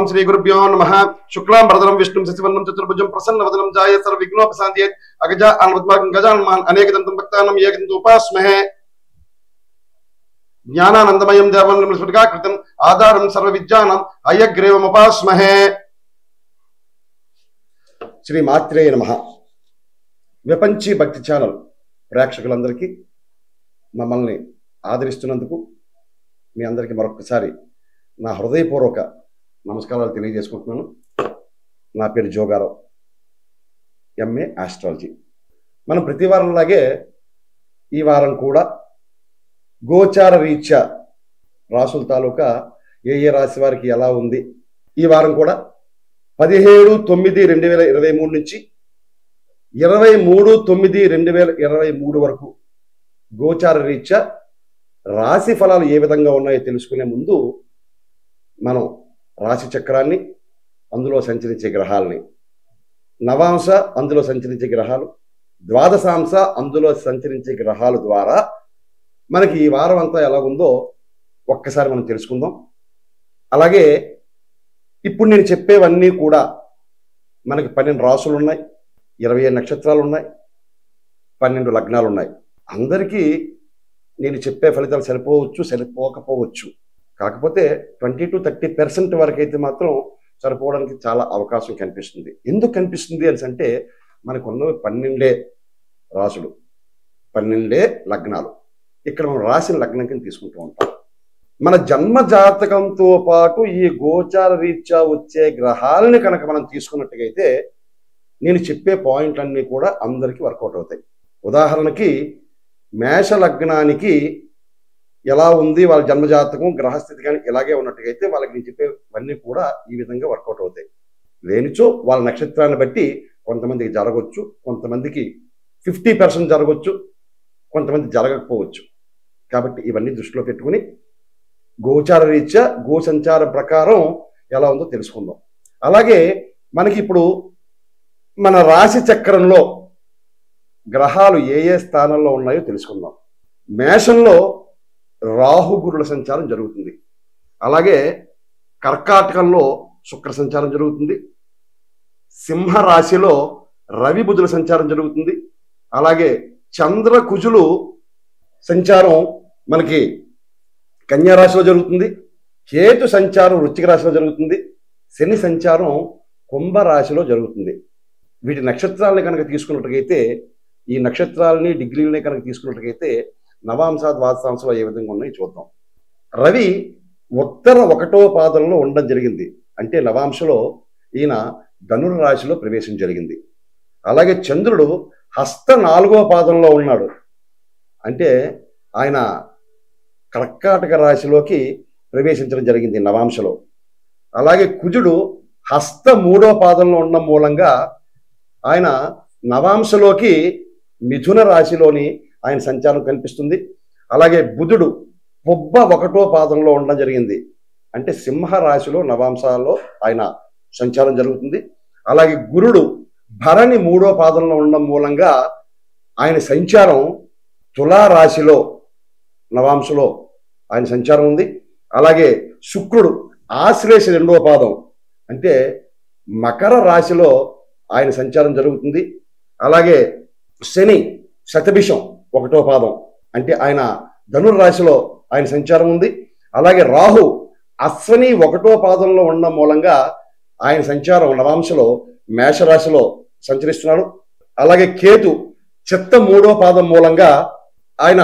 శ్రీ గురుభ్యో నమ శుక్లాం భరదరం విష్ణుం శశివర్ణం చతుర్భుజం ప్రసన్నవదనం జాయ సర్వ విఘ్నోపశాంతి అగజ అన్వద్మాకం గజాన్మాన్ అనేకదంతం భక్తానం ఏకదంతం ఉపాస్మహే జ్ఞానానందమయం దేవం స్ఫుటిగా కృతం ఆధారం సర్వ విద్యానం అయగ్రీవముపాస్మహే శ్రీ మాత్రే నమ విపంచి భక్తి ఛానల్ ప్రేక్షకులందరికీ మమ్మల్ని ఆదరిస్తున్నందుకు మీ అందరికీ మరొకసారి నా హృదయపూర్వక నమస్కారాలు తెలియజేసుకుంటున్నాను నా పేరు జోగారావు ఎంఏ ఆస్ట్రాలజీ మనం ప్రతి వారంలాగే ఈ వారం కూడా గోచార రీత్యా రాసుల తాలూకా ఏ ఏ రాశి వారికి ఎలా ఉంది ఈ వారం కూడా పదిహేడు తొమ్మిది రెండు వేల ఇరవై మూడు నుంచి ఇరవై మూడు తొమ్మిది రెండు వేల ఇరవై మూడు వరకు గోచార రీత్యా రాశి ఫలాలు ఏ విధంగా ఉన్నాయో తెలుసుకునే ముందు మనం రాశి చక్రాన్ని అందులో సంచరించే గ్రహాలని నవాంశ అందులో సంచరించే గ్రహాలు ద్వాదశాంశ అందులో సంచరించే గ్రహాల ద్వారా మనకి ఈ వారం అంతా ఎలా ఉందో ఒక్కసారి మనం తెలుసుకుందాం అలాగే ఇప్పుడు నేను చెప్పేవన్నీ కూడా మనకి పన్నెండు రాసులు ఉన్నాయి ఇరవై ఏడు నక్షత్రాలు ఉన్నాయి పన్నెండు లగ్నాలు ఉన్నాయి అందరికీ నేను చెప్పే ఫలితాలు సరిపోవచ్చు సరిపోకపోవచ్చు కాకపోతే ట్వంటీ టు థర్టీ పర్సెంట్ వరకు అయితే మాత్రం సరిపోవడానికి చాలా అవకాశం కనిపిస్తుంది ఎందుకు కనిపిస్తుంది అని అంటే మనకు ఉన్నవి పన్నెండే రాసులు పన్నెండే లగ్నాలు ఇక్కడ మనం రాసిన లగ్నం కింద తీసుకుంటూ ఉంటాం మన జన్మ జాతకంతో పాటు ఈ గోచార రీత్యా వచ్చే గ్రహాలని కనుక మనం తీసుకున్నట్టుగైతే నేను చెప్పే పాయింట్లన్నీ కూడా అందరికీ వర్కౌట్ అవుతాయి ఉదాహరణకి మేష లగ్నానికి ఎలా ఉంది వాళ్ళ జన్మజాతకం గ్రహస్థితి కానీ ఇలాగే ఉన్నట్టుగైతే వాళ్ళకి నేను చెప్పేవన్నీ కూడా ఈ విధంగా వర్కౌట్ అవుతాయి లేనిచో వాళ్ళ నక్షత్రాన్ని బట్టి కొంతమందికి జరగవచ్చు కొంతమందికి ఫిఫ్టీ పర్సెంట్ జరగవచ్చు కొంతమంది జరగకపోవచ్చు కాబట్టి ఇవన్నీ దృష్టిలో పెట్టుకుని గోచార రీత్యా గో సంచారం ప్రకారం ఎలా ఉందో తెలుసుకుందాం అలాగే మనకి ఇప్పుడు మన రాశి చక్రంలో గ్రహాలు ఏ ఏ స్థానంలో ఉన్నాయో తెలుసుకుందాం మేషంలో రాహుగురుల సంచారం జరుగుతుంది అలాగే కర్కాటకంలో శుక్ర సంచారం జరుగుతుంది సింహ రాశిలో రవి బుధుల సంచారం జరుగుతుంది అలాగే చంద్ర కుజులు సంచారం మనకి కన్యా రాశిలో జరుగుతుంది కేతు సంచారం వృశ్చిక రాశిలో జరుగుతుంది శని సంచారం కుంభ రాశిలో జరుగుతుంది వీటి నక్షత్రాలని కనుక తీసుకున్నట్టుగైతే ఈ నక్షత్రాలని డిగ్రీలని కనుక తీసుకున్నట్టుగైతే నవాంశ ద్వాదశాంశలో ఏ విధంగా ఉన్నాయో చూద్దాం రవి ఉత్తర ఒకటో పాదంలో ఉండడం జరిగింది అంటే నవాంశలో ఈయన ధనుర్ రాశిలో ప్రవేశం జరిగింది అలాగే చంద్రుడు హస్త నాలుగో పాదంలో ఉన్నాడు అంటే ఆయన కర్కాటక రాశిలోకి ప్రవేశించడం జరిగింది నవాంశలో అలాగే కుజుడు హస్త మూడో పాదంలో ఉండడం మూలంగా ఆయన నవాంశలోకి మిథున రాశిలోని ఆయన సంచారం కనిపిస్తుంది అలాగే బుధుడు పొబ్బ ఒకటో పాదంలో ఉండడం జరిగింది అంటే సింహ రాశిలో నవాంశాల్లో ఆయన సంచారం జరుగుతుంది అలాగే గురుడు భరణి మూడో పాదంలో ఉండడం మూలంగా ఆయన సంచారం తులా రాశిలో నవాంశలో ఆయన సంచారం ఉంది అలాగే శుక్రుడు ఆశ్లేష రెండవ పాదం అంటే మకర రాశిలో ఆయన సంచారం జరుగుతుంది అలాగే శని శతభిషం ఒకటో పాదం అంటే ఆయన ధనుర్ రాశిలో ఆయన సంచారం ఉంది అలాగే రాహు అశ్వని ఒకటో పాదంలో ఉండడం మూలంగా ఆయన సంచారం నవాంశలో మేషరాశిలో సంచరిస్తున్నాడు అలాగే కేతు చిత్త మూడో పాదం మూలంగా ఆయన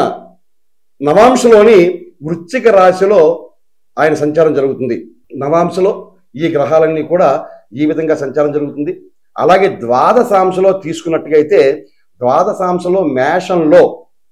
నవాంశలోని వృశ్చిక రాశిలో ఆయన సంచారం జరుగుతుంది నవాంశలో ఈ గ్రహాలన్నీ కూడా ఈ విధంగా సంచారం జరుగుతుంది అలాగే ద్వాదశాంశలో తీసుకున్నట్టుగా అయితే ద్వాదశాంశలో మేషంలో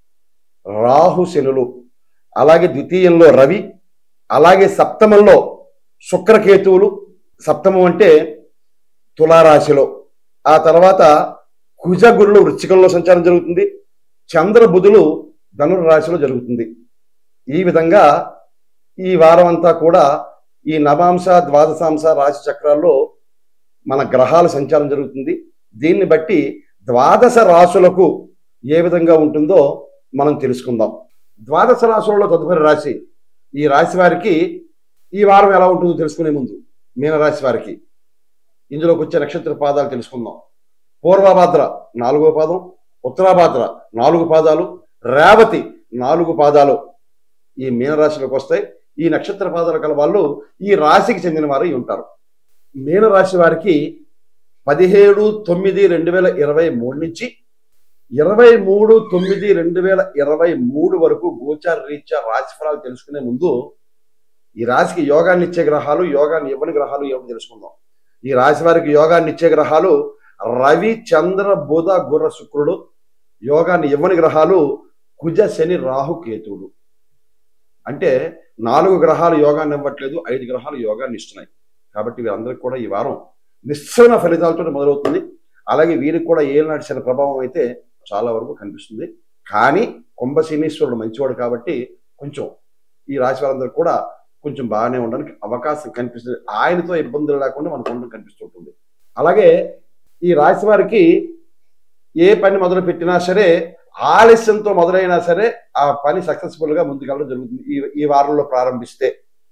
రాహు శనులు అలాగే ద్వితీయంలో రవి అలాగే సప్తమంలో శుక్రకేతువులు సప్తమం అంటే తులారాశిలో ఆ తర్వాత కుజగురులు వృశ్చికంలో సంచారం జరుగుతుంది చంద్ర బుధులు ధనుర్ రాశిలో జరుగుతుంది ఈ విధంగా ఈ వారం అంతా కూడా ఈ నవాంశ ద్వాదశాంశ రాశి చక్రాల్లో మన గ్రహాల సంచారం జరుగుతుంది దీన్ని బట్టి ద్వాదశ రాశులకు ఏ విధంగా ఉంటుందో మనం తెలుసుకుందాం ద్వాదశ రాశులలో తదుపరి రాశి ఈ రాశి వారికి ఈ వారం ఎలా ఉంటుందో తెలుసుకునే ముందు మీనరాశి వారికి ఇందులోకి వచ్చే నక్షత్ర పాదాలు తెలుసుకుందాం పూర్వభాద్ర నాలుగో పాదం ఉత్తరాభాద్ర నాలుగు పాదాలు రేవతి నాలుగు పాదాలు ఈ మీనరాశిలోకి వస్తాయి ఈ నక్షత్ర పాదాలు కల వాళ్ళు ఈ రాశికి చెందిన వారు ఉంటారు మీనరాశి వారికి పదిహేడు తొమ్మిది రెండు వేల ఇరవై మూడు నుంచి ఇరవై మూడు తొమ్మిది రెండు వేల ఇరవై మూడు వరకు గోచార రీత్యా రాశి ఫలాలు తెలుసుకునే ముందు ఈ రాశికి యోగాన్ని ఇచ్చే గ్రహాలు యోగాన్ని ఇవ్వని గ్రహాలు ఏమిటో తెలుసుకుందాం ఈ రాశి వారికి యోగాన్ని ఇచ్చే గ్రహాలు రవి చంద్ర బుధ గుర్ర శుక్రుడు యోగాన్ని ఇవ్వని గ్రహాలు కుజ శని రాహు కేతువులు అంటే నాలుగు గ్రహాలు యోగాన్ని ఇవ్వట్లేదు ఐదు గ్రహాలు యోగాన్ని ఇస్తున్నాయి కాబట్టి వీరందరికీ కూడా ఈ వారం నిశ్చలన ఫలితాలతో మొదలవుతుంది అలాగే వీరికి కూడా ఏనాటి శని ప్రభావం అయితే చాలా వరకు కనిపిస్తుంది కానీ కుంభశనీశ్వరుడు మంచివాడు కాబట్టి కొంచెం ఈ రాశి వారందరూ కూడా కొంచెం బాగానే ఉండడానికి అవకాశం కనిపిస్తుంది ఆయనతో ఇబ్బందులు లేకుండా మనకు ఉండడం కనిపిస్తుంటుంది అలాగే ఈ రాశి వారికి ఏ పని మొదలు పెట్టినా సరే ఆలస్యంతో మొదలైనా సరే ఆ పని సక్సెస్ఫుల్ గా ముందుకెళ్ళడం జరుగుతుంది ఈ ఈ వారంలో ప్రారంభిస్తే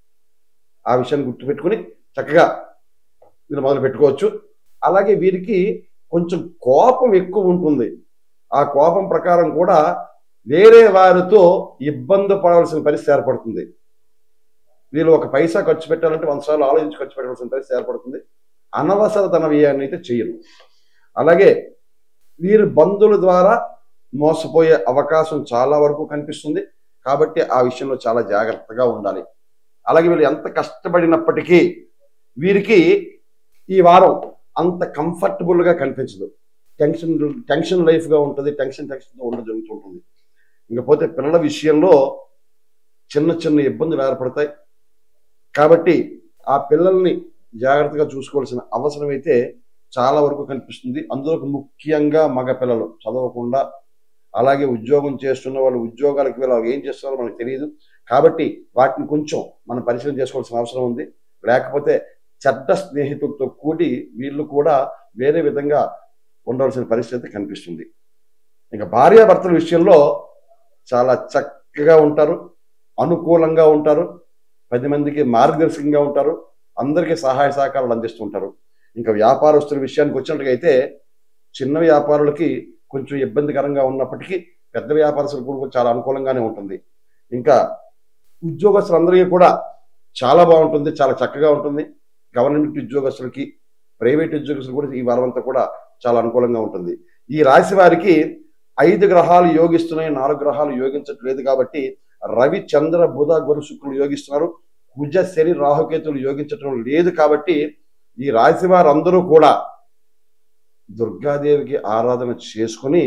ఆ విషయాన్ని గుర్తుపెట్టుకుని చక్కగా మీరు మొదలు పెట్టుకోవచ్చు అలాగే వీరికి కొంచెం కోపం ఎక్కువ ఉంటుంది ఆ కోపం ప్రకారం కూడా వేరే వారితో ఇబ్బంది పడవలసిన పరిస్థితి ఏర్పడుతుంది వీళ్ళు ఒక పైసా ఖర్చు పెట్టాలంటే వంద సార్లు ఆలోచించి ఖర్చు పెట్టవలసిన పరిస్థితి ఏర్పడుతుంది అనవసర ధన వ్యయాన్ని అయితే చేయరు అలాగే వీరు బంధువుల ద్వారా మోసపోయే అవకాశం చాలా వరకు కనిపిస్తుంది కాబట్టి ఆ విషయంలో చాలా జాగ్రత్తగా ఉండాలి అలాగే వీళ్ళు ఎంత కష్టపడినప్పటికీ వీరికి ఈ వారం అంత comfortable గా కనిపించదు టెన్షన్ టెన్షన్ లైఫ్గా ఉంటుంది టెన్షన్ టెన్షన్తో ఉండడం జరుగుతుంటుంది ఇంకపోతే పిల్లల విషయంలో చిన్న చిన్న ఇబ్బందులు ఏర్పడతాయి కాబట్టి ఆ పిల్లల్ని జాగ్రత్తగా చూసుకోవాల్సిన అవసరం అయితే చాలా వరకు కనిపిస్తుంది అందులో ముఖ్యంగా మగ పిల్లలు చదవకుండా అలాగే ఉద్యోగం చేస్తున్న వాళ్ళు ఉద్యోగాలకు వీళ్ళు ఏం చేస్తున్నారో మనకు తెలియదు కాబట్టి వాటిని కొంచెం మనం పరిశీలన చేసుకోవాల్సిన అవసరం ఉంది లేకపోతే చెడ్డ స్నేహితులతో కూడి వీళ్ళు కూడా వేరే విధంగా ఉండవలసిన పరిస్థితి కనిపిస్తుంది ఇంకా భార్యాభర్తల విషయంలో చాలా చక్కగా ఉంటారు అనుకూలంగా ఉంటారు పది మందికి మార్గదర్శకంగా ఉంటారు అందరికీ సహాయ సహకారాలు అందిస్తుంటారు ఇంకా వ్యాపారస్తుల విషయానికి వచ్చినట్టుగైతే చిన్న వ్యాపారులకి కొంచెం ఇబ్బందికరంగా ఉన్నప్పటికీ పెద్ద వ్యాపారస్తులకు కూడా చాలా అనుకూలంగానే ఉంటుంది ఇంకా ఉద్యోగస్తులందరికీ కూడా చాలా బాగుంటుంది చాలా చక్కగా ఉంటుంది గవర్నమెంట్ ఉద్యోగస్తులకి ప్రైవేట్ ఉద్యోగస్తులు కూడా ఈ వారం అంతా కూడా చాలా అనుకూలంగా ఉంటుంది ఈ రాశి వారికి ఐదు గ్రహాలు యోగిస్తున్నాయి నాలుగు గ్రహాలు యోగించట్లేదు కాబట్టి రవి చంద్ర బుధ గురు శుక్రులు యోగిస్తున్నారు కుజ శని రాహుకేతులు యోగించటం లేదు కాబట్టి ఈ రాశి వారందరూ కూడా దుర్గాదేవికి ఆరాధన చేసుకుని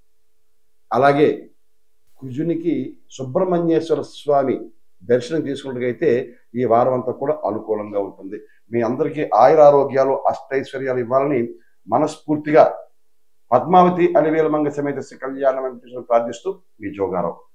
అలాగే కుజునికి సుబ్రహ్మణ్యేశ్వర స్వామి దర్శనం చేసుకున్నట్టుగైతే ఈ వారం అంతా కూడా అనుకూలంగా ఉంటుంది మీ అందరికీ ఆయుర ఆరోగ్యాలు అష్టైశ్వర్యాలు ఇవ్వాలని మనస్ఫూర్తిగా పద్మావతి అలివేలమంగ సమేత శ్రీ కళ్యాణ వెంకటేశ్వర ప్రార్థిస్తూ మీ జోగారావు